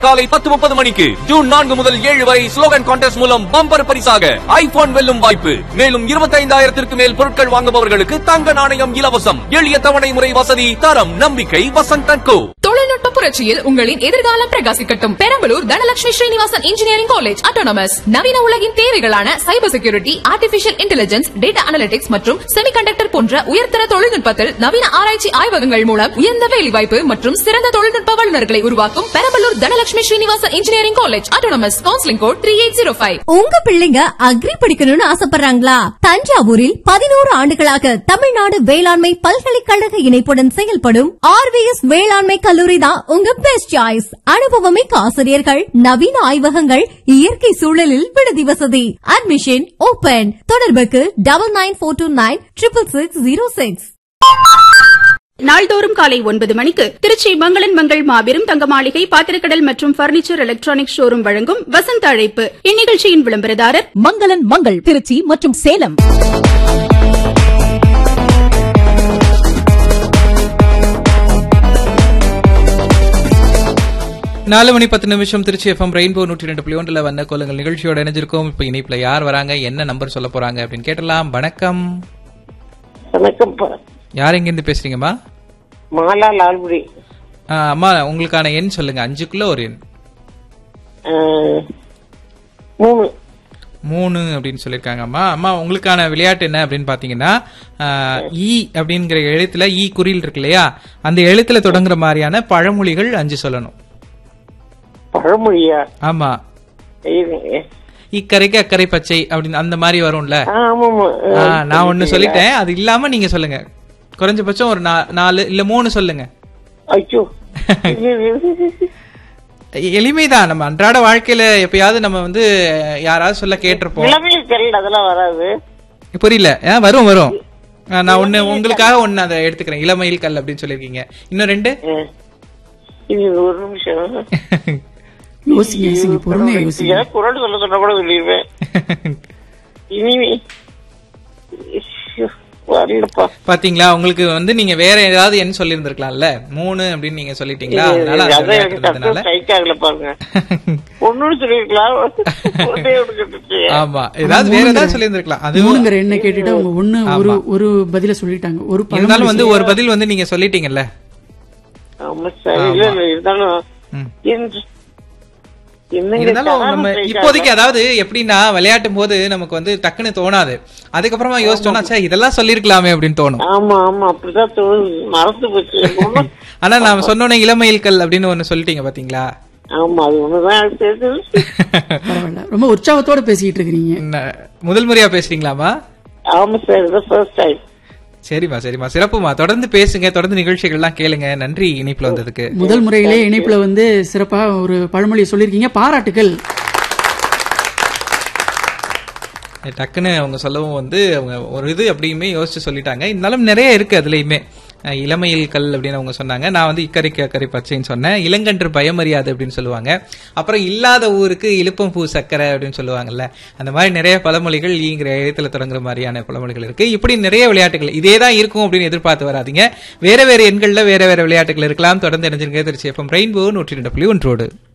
காலை பத்து முப்பது மணிக்கு ஜூன் நான்கு முதல் ஏழு வரை ஸ்லோகன் கான்டெஸ்ட் மூலம் பம்பர் பரிசாக ஐபோன் வெல்லும் வாய்ப்பு மேலும் இருபத்தைந்தாயிரத்திற்கு மேல் பொருட்கள் வாங்குபவர்களுக்கு தங்க நாணயம் இலவசம் எளிய தவணை முறை வசதி தரம் நம்பிக்கை வசந்த் அண்ட் கோ தொழில்நுட்ப புரட்சியில் உங்களின் எதிர்காலம் பிரகாசிக்கட்டும் Perambalur Dhanalakshmi Srinivasan engineering college autonomous நவீன உலகின் தேவைகளான cyber security artificial intelligence data analytics மற்றும் செமிகண்டக்டர் போன்ற உயர்தர தொழில்நுட்பத்தில் நவீன ஆராய்ச்சி ஆய்வகங்கள் மூலம் உயர்ந்த வேலைவாய்ப்பு மற்றும் சிறந்த தொழில்நுட்ப வல்லுநர்களை உருவாக்கும் Perambalur Dhanalakshmi Srinivasan engineering college autonomous counselling code three eight zero five உங்க பிள்ளைங்க அக்ரி படிக்கணும்னு ஆசைப்படுறாங்களா தஞ்சாவூரில் பதினோரு ஆண்டுகளாக தமிழ்நாடு வேளாண்மை பல்கலைக்கழக இணைப்புடன் செயல்படும் ஆர்விஎஸ் வேளாண்மை கல்லூரி தான் உங்க பெஸ்ட் சாய்ஸ் அனுபவமிக்க ஆசிரியர்கள் நவீன ஆய்வகங்கள் இயற்கை சூழலில் விடுதி வசதி அட்மிஷன் ஓபன் தொடர்புக்கு double nine four two nine triple six zero six நாள்தோறும் காலை ஒன்பது மணிக்கு திருச்சி மங்களன் மங்கள் மாபெரும் தங்க மாளிகை பாத்திரக்கடல் மற்றும் பர்னிச்சர் எலக்ட்ரானிக் ஷோரூம் வழங்கும் வசந்த அழைப்பு இந்நிகழ்ச்சியின் விளம்பரதாரர் மங்களன் மங்கள் திருச்சி மற்றும் சேலம் நாலு மணி பத்து நிமிஷம் திருச்சி எஃப்எம் ரெயின்போ நூற்றி ரெண்டு புள்ளி ஒன்றில் வந்த கோலங்கள் நிகழ்ச்சியோட இணைஞ்சிருக்கோம் இப்போ இணைப்புல யார் வராங்க என்ன நம்பர் சொல்ல போறாங்க அப்படின்னு கேட்டலாம் வணக்கம் வணக்கம்ப்பா யார் எங்கேருந்து பேசுறீங்கம்மா மாலா லால்குடி ஆ, அம்மா உங்களுக்கான எண் சொல்லுங்க அஞ்சுக்குள்ள ஒரு எண் அஹ், மூணு மூணு அப்படின்னு சொல்லியிருக்காங்க அம்மா அம்மா உங்களுக்கான விளையாட்டு என்ன அப்படின்னு பாத்தீங்கன்னா ஆ, ஈ அப்படிங்கிற எழுத்துல ஈ குறில் இருக்கு இல்லையா அந்த எழுத்துல தொடங்குற மாதிரியான பழமொழிகள் அஞ்சு சொல்லணும் பழமொழியா ஆமா இருங்க. இக்கரைக்கு அக்கறை பச்சை அப்படின்னு அந்த மாதிரி வரும்ல ஆ, ஆமாமா ஆ, நான் ஒண்ணு சொல்லிட்டேன் அது இல்லாம நீங்க சொல்லுங்க குறைஞ்சபட்சம் ஒரு நா- நாலு இல்ல மூணு சொல்லுங்க ஐயோ எ- எளிமைதான் நம்ம அன்றாட வாழ்க்கையில எப்பயாவது நம்ம வந்து யாராவது சொல்ல கேட்டிருப்போம் இளமை கல் அதெல்லாம் வராது புரியல ஆ, வரும் வரும் ஆ, நான் ஒண்ணு உங்களுக்காக ஒண்ணு அதை எடுத்துக்கிறேன் இளமையில் கல் அப்படின்னு சொல்லிருக்கீங்க இன்னும் ரெண்டு அஹ், இது ஒரு நிமிஷம் யோசிங்க யோசிங்க பொறுமையா யோசிங்க ஏதாவது குரல் சொல்ல சொன்னா கூட சொல்லிடுவேன் இனிமே வரலப்பா பாத்தீங்களா உங்களுக்கு வந்து நீங்க வேற ஏதாவது எண் சொல்லி இருந்திருக்கலாம்ல மூணு அப்படின்னு நீங்க சொல்லிட்டீங்களா அதனால அந்த அதான் விளையாட்டு எனக்கு இருந்ததுனால சத்தம் ஸ்ட்ரைக் ஆகல பாருங்க ஒண்ணுன்னு சொல்லிருக்கலாம் ஒன்றே ஒன்று ஆமா ஏதாவது வேற ஏதாவது சொல்லி இருந்திருக்கலாம் அது மூணுங்கிற என்ன கேட்டுட்டு அவங்க ஒண்ணு ஒரு ஒரு பதில சொல்லிட்டாங்க ஒரு பழமொழி இருந்தாலும் வந்து ஒரு பதில் வந்து நீங்க சொல்லிட்டீங்கல்ல ஆமா சார் இல்ல இல்ல இருந்தாலும் ம். என்று- என்னங்க இருந்தாலும் தராம நம்ம strike இப்போதைக்கு அதாவது எப்படின்னா விளையாட்டும் போது நமக்கு வந்து டக்குன்னு தோணாது அதுக்கப்புறமா யோசிச்சோம்னா சே இதெல்லாம் சொல்லிருக்கலாமே அப்படின்னு தோணும் ஆமா ஆமா அப்படிதான் தோணுது மறந்து போச்சு ஒண்ணும் ஆனா நாம சொன்னோன்னே இளமையில் கல் அப்படின்னு ஒண்ணு சொல்லிட்டீங்க பாத்தீங்களா ஆமா அது ஒண்ணுதான் எனக்கு தெரிஞ்சது பரவாயில்ல ரொம்ப உற்சாகத்தோட பேசிக்கிட்டு இருக்கிறீங்க என்ன, முதல் முறையா பேசுறீங்களாமா ஆமா சார் இது ஃபர்ஸ்ட் டைம் சரிம்மா சரிம்மா சிறப்புமா தொடர்ந்து பேசுங்க தொடர்ந்து நிகழ்ச்சிகள்லாம் கேளுங்க நன்றி இணைப்புல வந்ததுக்கு முதல் முறையிலே இணைப்புல வந்து சிறப்பா ஒரு பழமொழியை சொல்லியிருக்கீங்க பாராட்டுகள் டக்குன்னு அவங்க சொல்லவும் வந்து அவங்க ஒரு இது அப்படியுமே யோசிச்சு சொல்லிட்டாங்க இருந்தாலும் நிறைய இருக்கு அதுலயுமே அஹ் இளமையில் கல் அப்படின்னு அவங்க சொன்னாங்க நான் வந்து இக்கரைக்கு அக்கறை பச்சைன்னு சொன்னேன் இளங்கன்று பயமறியாது அப்படின்னு சொல்லுவாங்க அப்புறம் இல்லாத ஊருக்கு இழுப்பம் பூ சக்கரை அப்படின்னு சொல்லுவாங்கல்ல அந்த மாதிரி நிறைய பழமொழிகள் ஈங்கிற எழுத்துல தொடங்குற மாதிரியான பழமொழிகள் இருக்கு இப்படி நிறைய விளையாட்டுகள் இதே தான் இருக்கும் அப்படின்னு எதிர்பார்த்து வராதீங்க வேற வேற எண்கள்ல வேற வேற விளையாட்டுகள் இருக்கலாம் தொடர்ந்து இணைஞ்சிருங்க திருச்சி எஃப்எம் ரெயின்போ நூற்றி ரெண்டு புள்ளி ஒன்றோடு